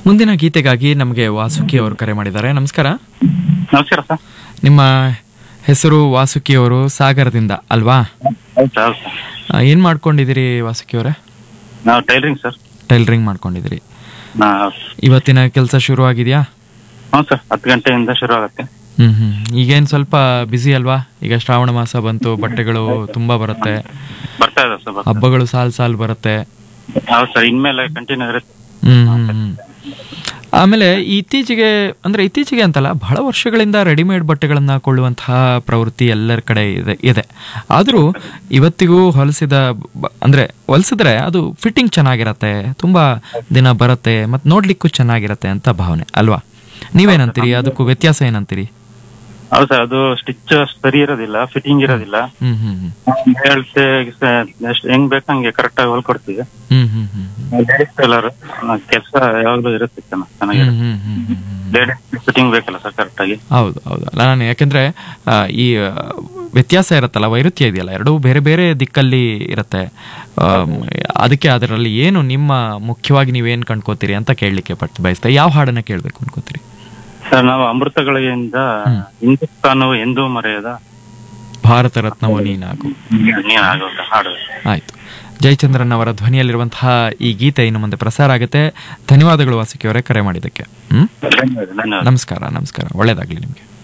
ಮುಂದಿನ ಗೀತೆಗಾಗಿ ನಮಗೆ ವಾಸುಕಿ ಅವರು ಕರೆ ಮಾಡಿದ್ದಾರೆ ನಮಸ್ಕಾರ ನಮಸ್ಕಾರ ಸರ್ ನಿಮ್ಮ ಹೆಸರು ವಾಸುಕಿ ಅವರು ಸಾಗರದಿಂದ ಅಲ್ವಾ ಹೌದು ಸರ್ ಹೌದು ಸರ್ ಆ, ಏನ್ ಮಾಡ್ಕೊಂಡಿದ್ದೀರಿ ವಾಸುಕಿ ಅವರೇ ನಾವು ಟೈಲರಿಂಗ್ ಸರ್ ಟೈಲರಿಂಗ್ ಮಾಡ್ಕೊಂಡಿದ್ದೀರಿ ನಾ ಇವತ್ತಿನ ಕೆಲಸ ಶುರು ಆಗಿದೆಯಾ ಹ್ಞೂ ಸರ್ ಹತ್ತು ಗಂಟೆಯಿಂದ ಶುರು ಆಗುತ್ತೆ ಹ್ಮ್ ಹ್ಮ್ ಈಗೇನ್ ಸ್ವಲ್ಪ ಬ್ಯುಸಿ ಅಲ್ವಾ ಈಗ ಶ್ರಾವಣ ಮಾಸ ಬಂತು ಬಟ್ಟೆಗಳು ತುಂಬಾ ಬರುತ್ತೆ ಬರ್ತಾ ಇದೆ ಸರ್ ಬರ್ತಾ ಹಬ್ಬಗಳು ಸಾಲ್ ಸಾಲ್ ಬರುತ್ತೆ ಇದೆ. ಹೌದು ಸರ್ ಇನ್ಮೇಲೆ ಕಂಟಿನ್ಯೂ ಇರುತ್ತೆ ಹ್ಮ್ ಹ್ಮ್ ಹ್ಮ್. ಆಮೇಲೆ ಇತ್ತೀಚೆಗೆ ಅಂದ್ರೆ ಇತ್ತೀಚೆಗೆ ಅಂತಲ್ಲ ಬಹಳ ವರ್ಷಗಳಿಂದ ರೆಡಿಮೇಡ್ ಬಟ್ಟೆಗಳನ್ನ ಕೊಳ್ಳುವಂತಹ ಪ್ರವೃತ್ತಿ ಎಲ್ಲರ ಕಡೆ ಇದೆ ಇದೆ ಆದರೂ ಇವತ್ತಿಗೂ ಹೊಲಿಸಿದ ಬ- ಅಂದ್ರೆ ಹೊಲಿಸಿದ್ರೆ ಅದು ಫಿಟ್ಟಿಂಗ್ ಚೆನ್ನಾಗಿರತ್ತೆ ತುಂಬಾ ದಿನ ಬರುತ್ತೆ ಮತ್ತು ನೋಡ್ಲಿಕ್ಕೂ ಚೆನ್ನಾಗಿರತ್ತೆ ಅಂತ ಭಾವನೆ ಅಲ್ವಾ ನೀವೇನಂತೀರಿ ಅದಕ್ಕೂ ವ್ಯತ್ಯಾಸ ಏನಂತೀರಿ ಹೌದು ಸರ್ ಅದು ಸ್ಟಿಚ್ ಸರಿ ಇರೋದಿಲ್ಲ ಫಿಟ್ಟಿಂಗ್ ಇರೋದಿಲ್ಲ ಹ್ಮ್ ಹ್ಮ್ ಹ್ಮ್ ಹೇಳ್ತೆ ಎಷ್ಟು ಹೆಂಗ್ ಬೇಕು ಹಂಗೆ ಕರೆಕ್ಟ್ ಆಗಿ ಹೊಲ್ಕೊಡ್ತೀವಿ ಹ್ಮ್ ಹ್ಮ್ ಹ್ಮ್ ಹ್ಮ್ ಲೇಡೀಸ್ ಟೈಲರ್ ಕೆಲಸ ಯಾವಾಗ್ಲೂ ಇರುತ್ತೆ ಚೆನ್ನಾಗಿ ಹ್ಮ್ ಚೆನ್ನಾಗಿರುತ್ತೆ ಹ್ಮ್ ಹ್ಮ್ ಹ್ಮ್ ಹ್ಮ್ ಲೇಡೀಸ್ ಫಿಟ್ಟಿಂಗ್ ಬೇಕಲ್ಲ ಸರ್ ಕರೆಕ್ಟ್ ಆಗಿ ಹೌದು ಹೌದು ಅಲ್ಲ ನಾನು ಯಾಕೆಂದ್ರೆ ಆ, ಈ ಆ, ವ್ಯತ್ಯಾಸ ಇರುತ್ತಲ್ಲ ವೈರುಧ್ಯ ಇದೆಯಲ್ಲ ಎರಡೂ ಬೇರೆ ಬೇರೆ ದಿಕ್ಕಲ್ಲಿ ಇರುತ್ತೆ ಆಮ್, ಅದಕ್ಕೆ ಅದರಲ್ಲಿ ಏನು ನಿಮ್ಮ ಮುಖ್ಯವಾಗಿ ನೀವೇನು ಕಂಡ್ಕೋತೀರಿ ಅಂತ ಕೇಳಲಿಕ್ಕೆ ಪಟ್ಟು ಬಯಸ್ತಾ ಯಾವ ಹಾಡನ್ನ ಕೇಳಬೇಕು ಅನ್ಕೋತೀರಿ ಸರ್ ನಾವು ಅಮೃತಗಳಿಂದ ಹಿಂದೂಸ್ತಾನವು ಎಂದೂ ಮರೆಯದ ಭಾರತ ರತ್ನವು ನೀನಾಗು ನೀನ್ ಆಗೋಗ ಹಾಡು ಆಯ್ತು ಜಯಚಂದ್ರನ್ ಅವರ ಧ್ವನಿಯಲ್ಲಿರುವಂತಹ ಈ ಗೀತೆ ಇನ್ನು ಮುಂದೆ ಪ್ರಸಾರ ಆಗುತ್ತೆ ಧನ್ಯವಾದಗಳು ವಾಸುಕಿಯವರೇ ಕರೆ ಮಾಡಿದ್ದಕ್ಕೆ ಹ್ಮ್ ಧನ್ಯವಾದ ಧನ್ಯವಾದ ನಮಸ್ಕಾರ ನಮಸ್ಕಾರ ಒಳ್ಳೇದಾಗ್ಲಿ ನಿಮಗೆ